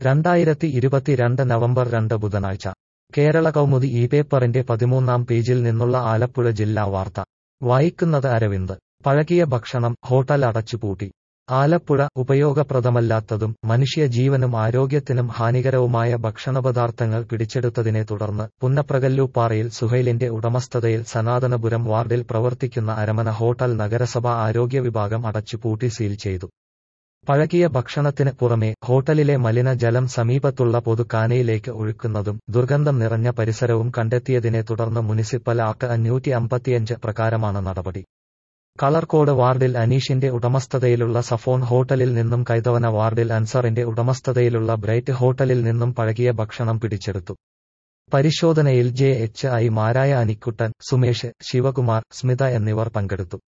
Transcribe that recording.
രണ്ടായിരത്തി ഇരുപത്തിരണ്ട് നവംബർ രണ്ട് ബുധനാഴ്ച കേരള കൗമുദി ഈ പേപ്പറിന്റെ പതിമൂന്നാം പേജിൽ നിന്നുള്ള ആലപ്പുഴ ജില്ലാ വാർത്ത വായിക്കുന്നത് അരവിന്ദ് പഴകിയ ഭക്ഷണം ഹോട്ടൽ അടച്ചുപൂട്ടി ആലപ്പുഴ ഉപയോഗപ്രദമല്ലാത്തതും മനുഷ്യ ജീവനും ആരോഗ്യത്തിനും ഹാനികരവുമായ ഭക്ഷണപദാർത്ഥങ്ങൾ പിടിച്ചെടുത്തതിനെ തുടർന്ന് പുന്നപ്രകല്ലൂപ്പാറയിൽ സുഹൈലിന്റെ ഉടമസ്ഥതയിൽ സനാതനപുരം വാർഡിൽ പ്രവർത്തിക്കുന്ന അരമന ഹോട്ടൽ നഗരസഭ ആരോഗ്യ വിഭാഗം അടച്ചുപൂട്ടി സീൽ ചെയ്തു പഴകിയ ഭക്ഷണത്തിന് പുറമെ ഹോട്ടലിലെ മലിനജലം സമീപത്തുള്ള പൊതുക്കാനയിലേക്ക് ഒഴുക്കുന്നതും ദുർഗന്ധം നിറഞ്ഞ പരിസരവും കണ്ടെത്തിയതിനെ തുടർന്ന് മുനിസിപ്പൽ ആക്ട് അഞ്ഞൂറ്റി അമ്പത്തിയഞ്ച് പ്രകാരമാണ് നടപടി കളർകോട് വാർഡിൽ അനീഷിന്റെ ഉടമസ്ഥതയിലുള്ള സഫോൺ ഹോട്ടലിൽ നിന്നും കൈതവന വാർഡിൽ അൻസറിന്റെ ഉടമസ്ഥതയിലുള്ള ബ്രൈറ്റ് ഹോട്ടലിൽ നിന്നും പഴകിയ ഭക്ഷണം പിടിച്ചെടുത്തു പരിശോധനയിൽ ജെ എച്ച് ഐ മാരായ അനിക്കുട്ടൻ സുമേഷ് ശിവകുമാർ സ്മിത എന്നിവർ പങ്കെടുത്തു